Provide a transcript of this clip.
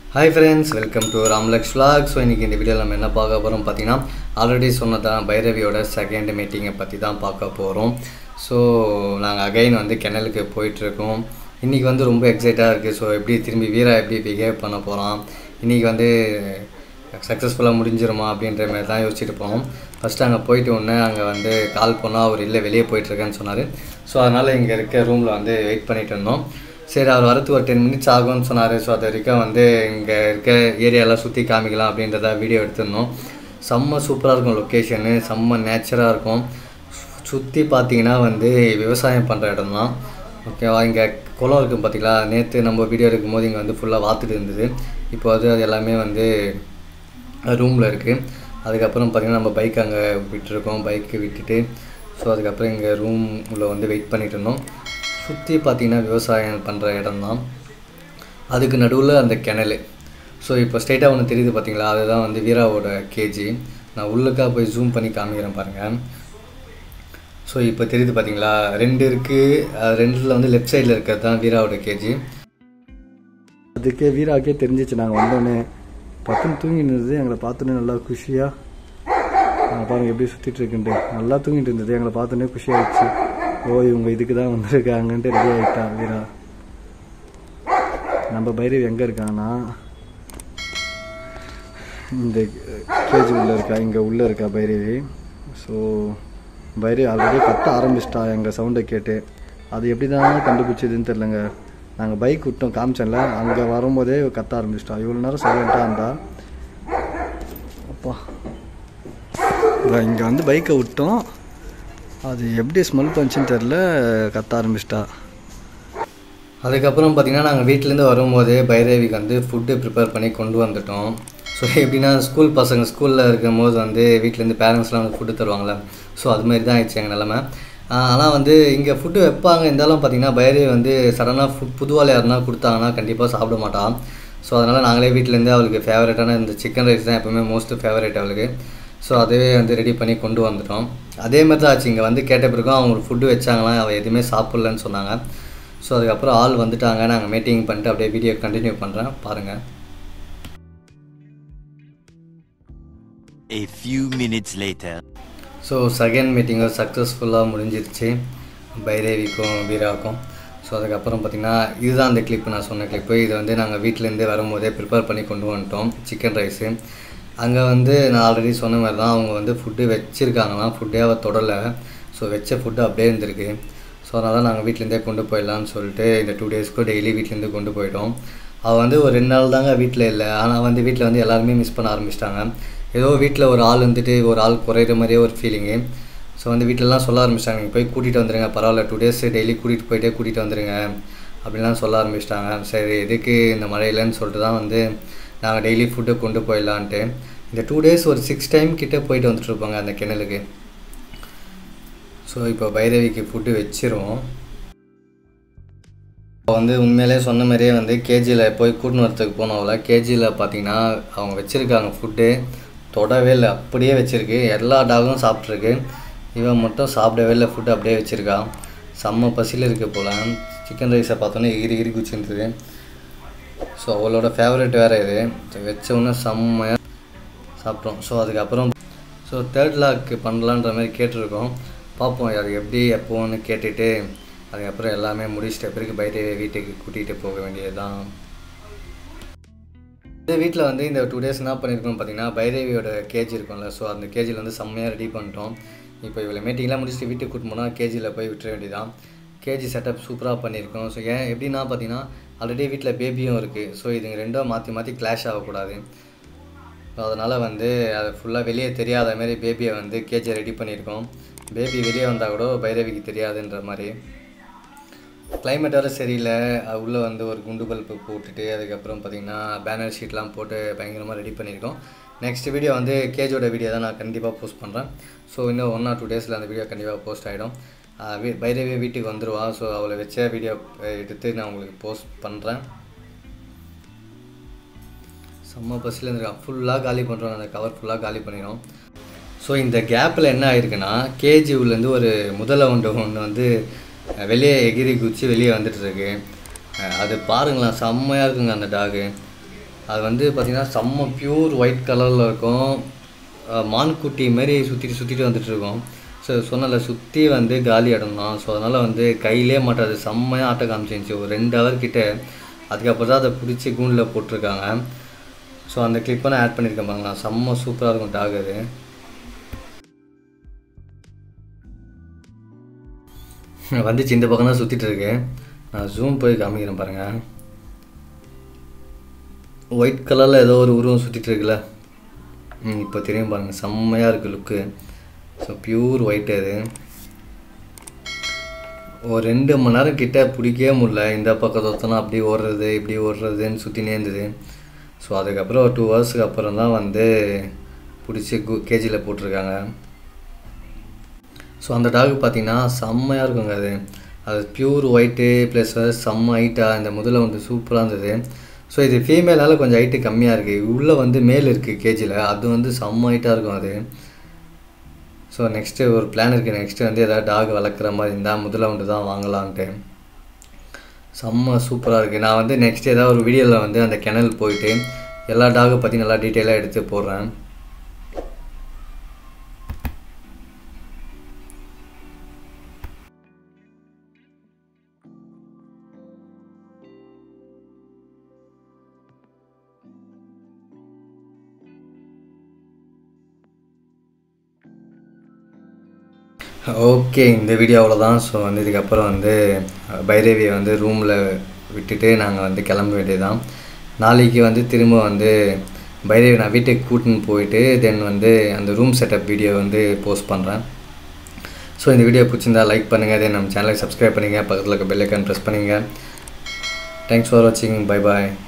Hi friends welcome to ராம்லக்ஸ் vlog so இன்றைக்கி இந்த வீடியோவில் நம்ம என்ன பார்க்க போகிறோம் பார்த்தீங்கன்னா ஆல்ரெடி சொன்னதான் பைரவியோட செகண்ட் மீட்டிங்கை பற்றி தான் பார்க்க போகிறோம் ஸோ நாங்கள் அகைன் வந்து கெனலுக்கு போயிட்டுருக்கோம் இன்றைக்கி வந்து ரொம்ப எக்ஸைட்டாக இருக்குது ஸோ எப்படி திரும்பி வீரா எப்படி பிஹேவ் பண்ண போகிறான் இன்றைக்கி வந்து சக்ஸஸ்ஃபுல்லாக முடிஞ்சிருமா அப்படின்ற மாதிரி தான் யோசிச்சுட்டு போனோம் ஃபஸ்ட்டு அங்கே போயிட்டு உடனே அங்கே வந்து கால் பண்ணால் அவர் இல்லை வெளியே போயிட்டுருக்கேன்னு சொன்னார் ஸோ அதனால் இங்கே இருக்க ரூமில் வந்து வெயிட் பண்ணிட்டு இருந்தோம் சரி அவர் வரத்துக்கு ஒரு டென் மினிட்ஸ் ஆகும்னு சொன்னார் ஸோ அது வரைக்கும் வந்து இங்கே இருக்க ஏரியாலாம் சுற்றி காமிக்கலாம் அப்படின்றத வீடியோ எடுத்திருந்தோம் செம்ம சூப்பராக இருக்கும் லொக்கேஷனு செம்ம நேச்சராக இருக்கும் சுற்றி பார்த்தீங்கன்னா வந்து விவசாயம் பண்ணுற இடம் தான் ஓகேவா இங்கே குளம் இருக்குது பார்த்தீங்களா நேற்று நம்ம வீடியோ எடுக்கும்போது இங்கே வந்து ஃபுல்லாக வாத்துட்டு இருந்தது இப்போ வந்து அது எல்லாமே வந்து ரூமில் இருக்குது அதுக்கப்புறம் பார்த்திங்கன்னா நம்ம பைக் அங்கே விட்டுருக்கோம் பைக்கு விட்டுட்டு ஸோ அதுக்கப்புறம் இங்கே ரூம் உள்ள வந்து வெயிட் பண்ணிட்டு இருந்தோம் சுற்றி பார்த்திங்கன்னா விவசாயம் பண்ணுற இடம் தான் அதுக்கு நடுவில் அந்த கிணறு ஸோ இப்போ ஸ்ட்ரைட்டாக ஒன்று தெரியுது பார்த்தீங்களா அதுதான் வந்து வீராவோட கேஜி நான் உள்ளுக்காக போய் ஜூம் பண்ணி காமிக்கிறேன் பாருங்கள் ஸோ இப்போ தெரியுது பார்த்தீங்களா ரெண்டு இருக்குது ரெண்டில் வந்து லெஃப்ட் சைடில் இருக்கிறது தான் வீராவோட கேஜி அதுக்கே வீராக்கே தெரிஞ்சிச்சு நாங்கள் வந்தோடனே பக்கம் தூங்கிட்டு இருந்தது எங்களை பார்த்தோன்னே நல்லா குஷியாக பாருங்க எப்படி சுற்றிட்டு இருக்குன்ட்டு நல்லா தூங்கிட்டு இருந்தது எங்களை பார்த்தோன்னே குஷியாகிடுச்சு ஓ இவங்க இதுக்கு தான் வந்திருக்காங்கன்ட்டு ரெடி ஆகிட்டான் வீரா நம்ம பைரவி எங்கே இருக்காங்கன்னா இந்த கேஜி உள்ளே இருக்கா இங்கே உள்ளே இருக்கா பைரவி ஸோ பைரவி ஆல்ரெடி கத்த ஆரம்பிச்சிட்டா எங்கள் சவுண்டை கேட்டு அது எப்படி தான் கண்டுபிடிச்சதுன்னு தெரிலங்க நாங்கள் பைக் விட்டோம் காமிச்சோம்ல அங்கே வரும்போதே கத்த ஆரம்பிச்சிட்டா இவ்வளோ நேரம் சைலண்ட்டாக இருந்தா அப்பா இங்கே வந்து பைக்கை விட்டோம் அது எப்படி ஸ்மெல் பண்ணுச்சுன்னு தெரில கத்த ஆரம்பிச்சிட்டா அதுக்கப்புறம் பார்த்திங்கன்னா நாங்கள் வீட்டிலேருந்து வரும்போது பைரவிக்கு வந்து ஃபுட்டு ப்ரிப்பேர் பண்ணி கொண்டு வந்துட்டோம் ஸோ எப்படின்னா ஸ்கூல் பசங்க ஸ்கூலில் இருக்கும் போது வந்து வீட்டிலேருந்து பேரண்ட்ஸ்லாம் வந்து ஃபுட்டு தருவாங்கள்ல ஸோ அதுமாரி தான் ஆயிடுச்சு எங்கள் நிலமை ஆனால் வந்து இங்கே ஃபுட்டு வைப்பாங்க இருந்தாலும் பார்த்திங்கன்னா பைரவி வந்து சடனாக ஃபுட் புதுவால் யாருனா கொடுத்தாங்கன்னா கண்டிப்பாக சாப்பிட மாட்டான் ஸோ அதனால் நாங்களே வீட்டிலேருந்து அவளுக்கு ஃபேவரட்டான இந்த சிக்கன் ரைஸ் தான் எப்போவுமே மோஸ்ட் ஃபேவரட் அவளுக்கு ஸோ அதுவே வந்து ரெடி பண்ணி கொண்டு வந்துட்டோம் அதே மாதிரி தான் ஆச்சு இங்கே வந்து கேட்ட பிறகும் அவங்க ஃபுட்டு வச்சாங்களாம் அவள் எதுவுமே சாப்பிட்லன்னு சொன்னாங்க ஸோ அதுக்கப்புறம் ஆள் வந்துட்டாங்க நாங்கள் மீட்டிங் பண்ணிட்டு அப்படியே வீடியோ கண்டினியூ பண்ணுறேன் பாருங்கள் A few minutes later. So second மீட்டிங்கும் சக்ஸஸ்ஃபுல்லாக முடிஞ்சிருச்சு பைரேவிக்கும் வீராவுக்கும் ஸோ அதுக்கப்புறம் பார்த்திங்கன்னா இதுதான் அந்த கிளிப்பு நான் சொன்ன கிளிப்பு இது வந்து நாங்கள் வீட்டிலேருந்தே வரும்போதே ப்ரிப்பேர் பண்ணி கொண்டு வந்துட்டோம் சிக்கன் ரைஸு அங்கே வந்து நான் ஆல்ரெடி சொன்ன மாதிரி தான் அவங்க வந்து ஃபுட்டு வச்சுருக்காங்களாம் ஃபுட்டே அவள் தொடலை ஸோ வச்ச ஃபுட்டு அப்படியே இருந்திருக்கு ஸோ அதனால் தான் நாங்கள் வீட்டிலேருந்தே கொண்டு போயிடலான்னு சொல்லிட்டு இந்த டூ டேஸ்க்கு டெய்லி வீட்டிலேருந்து கொண்டு போயிட்டோம் அவள் வந்து ஒரு ரெண்டு நாள் தாங்க வீட்டில் இல்லை ஆனால் வந்து வீட்டில் வந்து எல்லாருமே மிஸ் பண்ண ஆரம்பிச்சிட்டாங்க ஏதோ வீட்டில் ஒரு ஆள் வந்துட்டு ஒரு ஆள் குறையிற மாதிரியே ஒரு ஃபீலிங்கு ஸோ வந்து வீட்டிலலாம் சொல்ல ஆரம்பிச்சிட்டாங்க நீங்கள் போய் கூட்டிகிட்டு வந்துடுங்க பரவாயில்ல டூ டேஸ் டெய்லி கூட்டிகிட்டு போயிட்டே கூட்டிகிட்டு வந்துடுங்க அப்படின்லாம் சொல்ல ஆரம்பிச்சிட்டாங்க சரி எதுக்கு இந்த மழையிலன்னு சொல்லிட்டு தான் வந்து நாங்கள் டெய்லி ஃபுட்டு கொண்டு போயிடலான்ட்டு இந்த டூ டேஸ் ஒரு சிக்ஸ் டைம் கிட்டே போயிட்டு வந்துட்டுருப்பாங்க அந்த கிணலுக்கு ஸோ இப்போ பைரவிக்கு ஃபுட்டு வச்சிருவோம் வந்து உண்மையிலே சொன்ன மாதிரியே வந்து கேஜியில் போய் கூட்டின்னு வரத்துக்கு போனவங்கள கேஜியில் பார்த்தீங்கன்னா அவங்க வச்சுருக்காங்க ஃபுட்டு தொடவே இல்லை அப்படியே வச்சுருக்கு எல்லா டாகும் சாப்பிட்ருக்கு இவன் மட்டும் சாப்பிடவே இல்லை ஃபுட்டு அப்படியே வச்சுருக்கான் செம்ம பசியில் இருக்குது போல் சிக்கன் ரைஸை பார்த்தோன்னே எகிரி எகிரி குச்சிருந்தது ஸோ அவளோட ஃபேவரட் வேறு இது வச்ச உடனே செம்மையாக சாப்பிட்டோம் ஸோ அதுக்கப்புறம் ஸோ தேர்ட் லாக் பண்ணலான்ற மாதிரி கேட்டிருக்கோம் பார்ப்போம் அது எப்படி எப்போன்னு கேட்டுட்டு அதுக்கப்புறம் எல்லாமே முடிச்சிட்ட பிறகு பைரே வீட்டுக்கு கூட்டிகிட்டு போக வேண்டியது தான் இந்த வீட்டில் வந்து இந்த டூ டேஸ் என்ன பண்ணியிருக்கோம் பார்த்தீங்கன்னா பைரேவியோட கேஜி இருக்கும்ல ஸோ அந்த கேஜியில் வந்து செம்மையாக ரெடி பண்ணிட்டோம் இப்போ இவ்வளோ மீட்டிங்லாம் முடிச்சுட்டு வீட்டுக்கு கூட்டு போனால் கேஜியில் போய் விட்டுற வேண்டியதான் கேஜி செட்டப் சூப்பராக பண்ணியிருக்கோம் ஸோ ஏன் எப்படின்னா பார்த்தீங்கன்னா ஆல்ரெடி வீட்டில் பேபியும் இருக்குது ஸோ இதுங்க ரெண்டும் மாற்றி மாற்றி கிளாஷ் ஆகக்கூடாது அதனால் வந்து அதை ஃபுல்லாக வெளியே தெரியாத மாதிரி பேபியை வந்து கேஜியை ரெடி பண்ணியிருக்கோம் பேபி வெளியே வந்தால் கூட பைரவிக்கு தெரியாதுன்ற மாதிரி கிளைமேட் வேறு சரியில்லை அது உள்ளே வந்து ஒரு குண்டு பல்பு போட்டுட்டு அதுக்கப்புறம் பார்த்திங்கன்னா பேனர் ஷீட்லாம் போட்டு பயங்கரமாக ரெடி பண்ணியிருக்கோம் நெக்ஸ்ட் வீடியோ வந்து கேஜோட வீடியோ தான் நான் கண்டிப்பாக போஸ்ட் பண்ணுறேன் ஸோ இன்னும் ஒன் ஆர் டூ டேஸில் அந்த வீடியோ கண்டிப்பாக போஸ்ட் ஆகிடும் வீ பைரவே வீட்டுக்கு வந்துடுவா ஸோ அவளை வச்ச வீடியோ எடுத்து நான் உங்களுக்கு போஸ்ட் பண்ணுறேன் செம்ம பஸ்ஸில் இருந்திருக்கான் ஃபுல்லாக காலி பண்ணுறோம் அந்த கவர் ஃபுல்லாக காலி பண்ணிடும் ஸோ இந்த கேப்பில் என்ன ஆயிருக்குன்னா கேஜி உள்ளேருந்து ஒரு முதல ஒன்று ஒன்று வந்து வெளியே எகிரி குச்சி வெளியே வந்துட்டு இருக்கு அஹ் அது பாருங்களேன் செம்மையாக இருக்குங்க அந்த டாகு அது வந்து பார்த்திங்கன்னா செம்ம பியூர் ஒயிட் கலரில் இருக்கும் அஹ் மான்குட்டி மாரி சுற்றிட்டு சுற்றிட்டு வந்துட்டு இருக்கோம் ஸோ சொன்னல சுற்றி வந்து காலி இடம் தான் ஸோ அதனால் வந்து கையிலே மாட்டாது செம்மையாக ஆட்ட காமிச்சிருந்துச்சு ஒரு ரெண்டு ஹவர் கிட்ட அதுக்கப்புறம் தான் அதை பிடிச்சி கூண்டில் போட்டிருக்காங்க ஸோ அந்த கிளிப்பை நான் ஆட் பண்ணியிருக்கேன் பாருங்களா செம்ம சூப்பராக இருக்கும் டாக் அது வந்துச்சு இந்த பக்கம் தான் சுற்றிட்டு இருக்கு நான் ஜூம் போய் காமிக்கிறேன் பாருங்கள் ஒயிட் கலரில் ஏதோ ஒரு உருவம் சுற்றிட்டு இருக்குல்ல ம் இப்போ தெரியும் பாருங்கள் செம்மையாக இருக்குது லுக்கு ஸோ பியூர் ஒயிட் அது ஒரு ரெண்டு மணி நேரம் கிட்ட பிடிக்கவே முடியல இந்த பக்கம் தொத்தனா அப்படி ஓடுறது இப்படி ஓடுறதுன்னு சுற்றினே இருந்தது ஸோ அதுக்கப்புறம் ஒரு டூ ஹவர்ஸுக்கு அப்புறம் தான் வந்து பிடிச்சி கு கேஜியில் போட்டிருக்காங்க ஸோ அந்த டாக் பார்த்தீங்கன்னா செம்மையாக இருக்குங்க அது அது பியூர் ஒயிட்டு ப்ளஸ் செம்ம ஹைட்டாக இந்த முதல்ல வந்து சூப்பராக இருந்தது ஸோ இது ஃபீமேலால் கொஞ்சம் ஹைட்டு கம்மியாக இருக்குது உள்ளே வந்து மேல் இருக்குது கேஜியில் அது வந்து செம்ம ஹைட்டாக இருக்கும் அது ஸோ நெக்ஸ்ட்டு ஒரு பிளான் இருக்குது நெக்ஸ்ட்டு வந்து எதாவது டாக் வளர்க்குற மாதிரி இருந்தால் முதல்ல வந்து தான் வாங்கலான்ட்டு செம்ம சூப்பராக இருக்குது நான் வந்து நெக்ஸ்ட் ஏதாவது ஒரு வீடியோவில் வந்து அந்த கிணல் போயிட்டு எல்லா டாகை பற்றி நல்லா டீட்டெயிலாக எடுத்து போடுறேன் ஓகே இந்த வீடியோ அவ்வளோதான் ஸோ வந்து இதுக்கப்புறம் வந்து அஹ், பைரவியை வந்து ரூமில் விட்டுட்டு நாங்கள் வந்து கிளம்ப வேண்டியதுதான் நாளைக்கு வந்து திரும்ப வந்து பைரவி நான் வீட்டுக்கு கூட்டின்னு போயிட்டு தென் வந்து அந்த ரூம் செட்டப் வீடியோ வந்து போஸ்ட் பண்ணுறேன் ஸோ இந்த வீடியோ பிடிச்சிருந்தா லைக் பண்ணுங்கள் தென் நம்ம சேனலுக்கு சப்ஸ்கிரைப் பண்ணுங்கள் பக்கத்தில் இருக்க பெல் ஐக்கான் ப்ரெஸ் பண்ணுங்கள் தேங்க்ஸ் ஃபார் வாட்சிங் பை பாய்